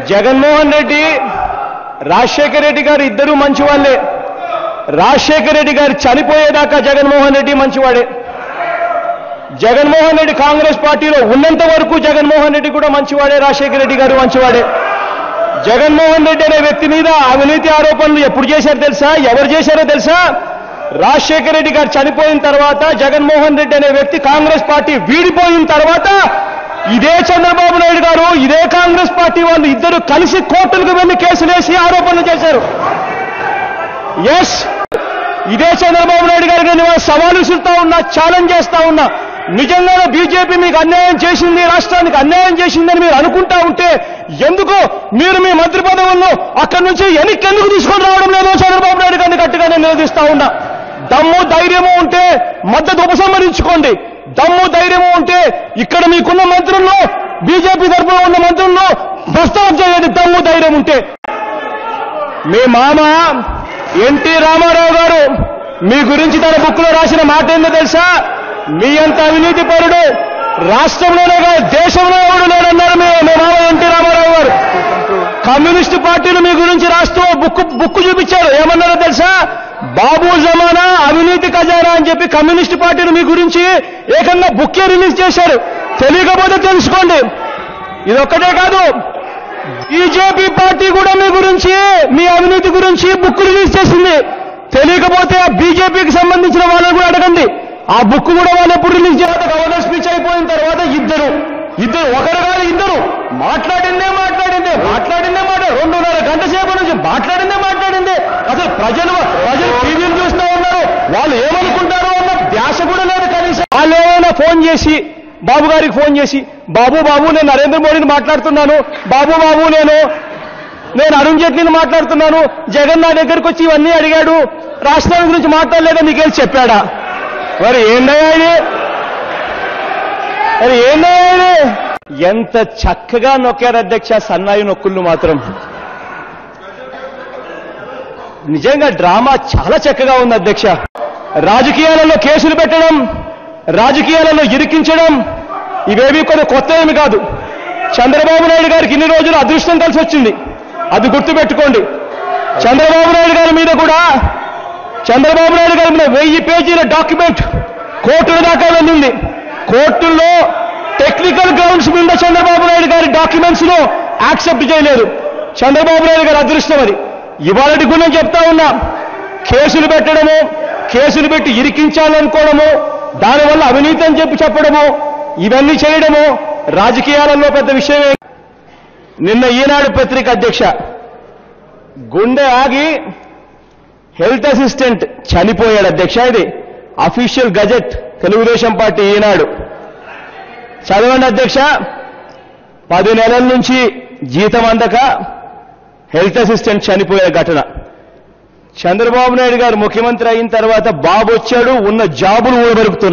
జగన్మోహన్ రెడ్డి రాజశేఖర రెడ్డి గారు ఇద్దరూ మంచివాళ్లే రాజశేఖర రెడ్డి గారు చనిపోయేదాకా జగన్మోహన్ రెడ్డి మంచివాడే జగన్మోహన్ రెడ్డి కాంగ్రెస్ పార్టీలో ఉన్నంత వరకు జగన్మోహన్ రెడ్డి కూడా మంచివాడే రాజశేఖర రెడ్డి గారు మంచివాడే జగన్మోహన్ రెడ్డి అనే వ్యక్తి మీద అవినీతి ఆరోపణలు ఎప్పుడు చేశారో తెలుసా ఎవరు చేశారో తెలుసా రాజశేఖర రెడ్డి గారు చనిపోయిన తర్వాత జగన్మోహన్ రెడ్డి అనే వ్యక్తి కాంగ్రెస్ పార్టీ వీడిపోయిన తర్వాత ఇదే చంద్రబాబు నాయుడు గారు ఇదే కాంగ్రెస్ పార్టీ వాళ్ళు ఇద్దరు కలిసి కోర్టులకు వెళ్లి కేసులు వేసి ఆరోపణలు చేశారు ఎస్ ఇదే చంద్రబాబు నాయుడు గారికి నేను ఇవాళ సవాలు విసురుతా ఉన్నా ఛాలెంజ్ చేస్తా ఉన్నా నిజంగానే బీజేపీ మీకు అన్యాయం చేసింది రాష్ట్రానికి అన్యాయం చేసిందని మీరు అనుకుంటా ఉంటే ఎందుకు మీరు మీ మంత్రి పదవులను అక్కడి నుంచి వెనక్కి ఎందుకు తీసుకొని రావడం లేదో చంద్రబాబు నాయుడు గారిని గట్టిగా నేను నిలదీస్తా ఉన్నా దమ్ము ధైర్యము ఉంటే మద్దతు ఉపసంహరించుకోండి దమ్ము ధైర్యము ఉంటే ఇక్కడ మీకున్న మంత్రుల్లో బీజేపీ తరఫున ఉన్న మంత్రుల్లో ప్రస్తావన చేయండి దమ్ము ధైర్యం ఉంటే మీ మామ ఎన్టీ రామారావు గారు మీ గురించి తన బుక్ లో రాసిన మాట ఏందో తెలుసా మీ అంత అవినీతి పరుడు రాష్ట్రంలోనే కాదు దేశంలో ఎవడు లేడన్నారు మీ మీ మామ ఎన్టీ రామారావు గారు కమ్యూనిస్టు పార్టీలు మీ గురించి రాస్తూ బుక్ బుక్ చూపించారు ఏమన్నారో తెలుసా బాబు జమానా అవినీతి ఖజానా అని చెప్పి కమ్యూనిస్టు పార్టీలు మీ గురించి ఏకంగా బుక్కే రిలీజ్ చేశారు తెలియకపోతే తెలుసుకోండి ఇది ఒక్కటే కాదు బీజేపీ పార్టీ కూడా మీ గురించి మీ అవినీతి గురించి బుక్ రిలీజ్ చేసింది తెలియకపోతే ఆ బీజేపీకి సంబంధించిన వాళ్ళని కూడా అడగండి ఆ బుక్ కూడా వాళ్ళు ఎప్పుడు రిలీజ్ చేయాలి గవర్నర్ స్పీచ్ అయిపోయిన తర్వాత ఇద్దరు ఇద్దరు ఒకరు కాదు ఇద్దరు మాట్లాడిందే మాట్లాడిందే మాట్లాడిందే మాట రెండున్నర గంట సేపు నుంచి మాట్లాడిందే మాట్లాడిందే అసలు ప్రజలు ప్రజలు టీవీలు చూస్తూ ఉన్నారు వాళ్ళు ఏమనుకుంటారో అన్న ధ్యాస కూడా లేదు కనీసం వాళ్ళు ఏమైనా ఫోన్ చేసి బాబు గారికి ఫోన్ చేసి బాబు బాబు నేను నరేంద్ర మోడీని మాట్లాడుతున్నాను బాబు బాబు నేను నేను అరుణ్ జైట్లీని మాట్లాడుతున్నాను జగన్ నా దగ్గరికి వచ్చి ఇవన్నీ అడిగాడు రాష్ట్రాల గురించి మాట్లాడలేదా మీకేం చెప్పాడా మరి ఏందయ్యా ఇది మరి ఏందయ్యా ఇది ఎంత చక్కగా నొక్కారు అధ్యక్ష సన్నాయి నొక్కుళ్ళు మాత్రం నిజంగా డ్రామా చాలా చక్కగా ఉంది అధ్యక్ష రాజకీయాలలో కేసులు పెట్టడం రాజకీయాలలో ఇరికించడం ఇవేవి కొన్ని కొత్త ఏమి కాదు చంద్రబాబు నాయుడు గారికి ఇన్ని రోజులు అదృష్టం కలిసి వచ్చింది అది గుర్తుపెట్టుకోండి చంద్రబాబు నాయుడు గారి మీద కూడా చంద్రబాబు నాయుడు గారి మీద వెయ్యి పేజీల డాక్యుమెంట్ కోర్టుల దాకా వెళ్ళింది కోర్టుల్లో టెక్నికల్ గ్రౌండ్స్ మీద చంద్రబాబు నాయుడు గారి డాక్యుమెంట్స్ ను యాక్సెప్ట్ చేయలేదు చంద్రబాబు నాయుడు గారి అదృష్టం అది ఇవాళటి గుణం చెప్తా ఉన్నా కేసులు పెట్టడము కేసులు పెట్టి ఇరికించాలనుకోవడము దానివల్ల అవినీతి అని చెప్పి చెప్పడము ఇవన్నీ చేయడము రాజకీయాలలో పెద్ద విషయమే నిన్న ఈనాడు పత్రిక అధ్యక్ష గుండె ఆగి హెల్త్ అసిస్టెంట్ చనిపోయాడు అధ్యక్ష ఇది official gazette Telugu Desam party Eenadu చదవండి అధ్యక్ష పది నెలల నుంచి జీతం అందక హెల్త్ అసిస్టెంట్ చనిపోయే ఘటన చంద్రబాబు నాయుడు గారు ముఖ్యమంత్రి అయిన తర్వాత బాబు వచ్చాడు ఉన్న జాబులు ఊడబెరుకుతున్నాడు